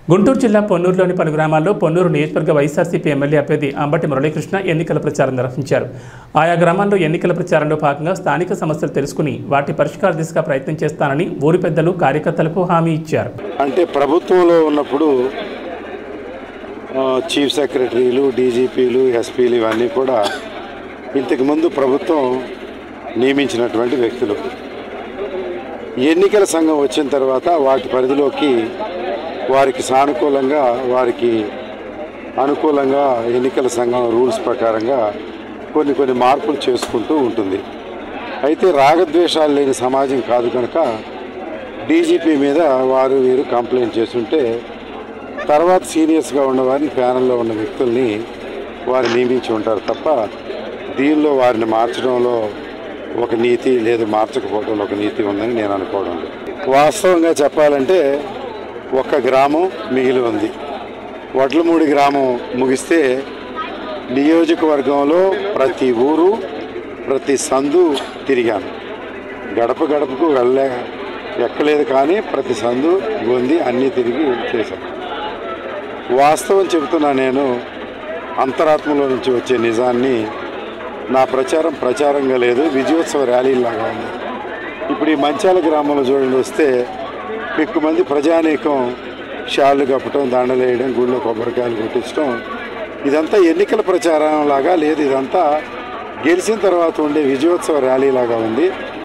గుంటూరు జిల్లా పొన్నూరులోని పలు గ్రామాల్లో పొన్నూరు నియోజకవర్గ వైఎస్ఆర్సీపీ ఎమ్మెల్యే అభ్యర్థి అంబటి మురళీకృష్ణ ఎన్నికల ప్రచారం నిర్వహించారు ఆయా గ్రామాల్లో ఎన్నికల ప్రచారంలో భాగంగా స్థానిక సమస్యలు తెలుసుకుని వాటి పరిష్కార దిశగా ప్రయత్నం చేస్తానని ఊరి పెద్దలు కార్యకర్తలకు హామీ ఇచ్చారు అంటే ప్రభుత్వంలో ఉన్నప్పుడు ఆ, చీఫ్ సెక్రటరీలు డీజీపీలు ఎస్పీలు ఇవన్నీ కూడా ఇంతకుముందు ప్రభుత్వం నియమించినటువంటి వ్యక్తులు ఎన్నికల సంఘం వచ్చిన తర్వాత వాటి పరిధిలోకి వారికి సానుకూలంగా వారికి అనుకూలంగా ఎన్నికల సంఘం రూల్స్ ప్రకారంగా కొన్ని కొన్ని మార్పులు చేసుకుంటూ ఉంటుంది అయితే రాగద్వేషాలు లేని సమాజం కాదు కనుక డీజీపీ మీద వారు వీరు కంప్లైంట్ చేస్తుంటే తర్వాత సీనియర్స్గా ఉన్న వారిని ప్యానల్లో ఉన్న వ్యక్తుల్ని వారు నియమించి ఉంటారు తప్ప దీనిలో వారిని మార్చడంలో ఒక నీతి లేదు మార్చకపోవడంలో ఒక నీతి ఉందని నేను అనుకోవడం లేదు. వాస్తవంగా చెప్పాలంటే ఒక్క గ్రామం మిగిలి ఉంది వడ్లమూడి గ్రామం ముగిస్తే నియోజకవర్గంలో ప్రతి ఊరు ప్రతి సందు తిరిగాను గడప గడపకు వెళ్ళలే ఎక్కలేదు కానీ ప్రతి సందు గొంది అన్నీ తిరిగి చేశాను వాస్తవం చెబుతున్నా నేను అంతరాత్మలో నుంచి వచ్చే నిజాన్ని నా ప్రచారం ప్రచారంగా లేదు విజయోత్సవ ర్యాలీలాగా ఉంది ఇప్పుడు ఈ మంచాల గ్రామంలో చూడండి వస్తే ఎక్కువ మంది ప్రజానీకం షాళ్ళు కప్పటం దండలేయడం గుళ్ళో కొబ్బరికాయలు కొట్టించడం ఇదంతా ఎన్నికల ప్రచారం లాగా లేదు ఇదంతా గెలిచిన తర్వాత ఉండే విజయోత్సవ ర్యాలీ లాగా ఉంది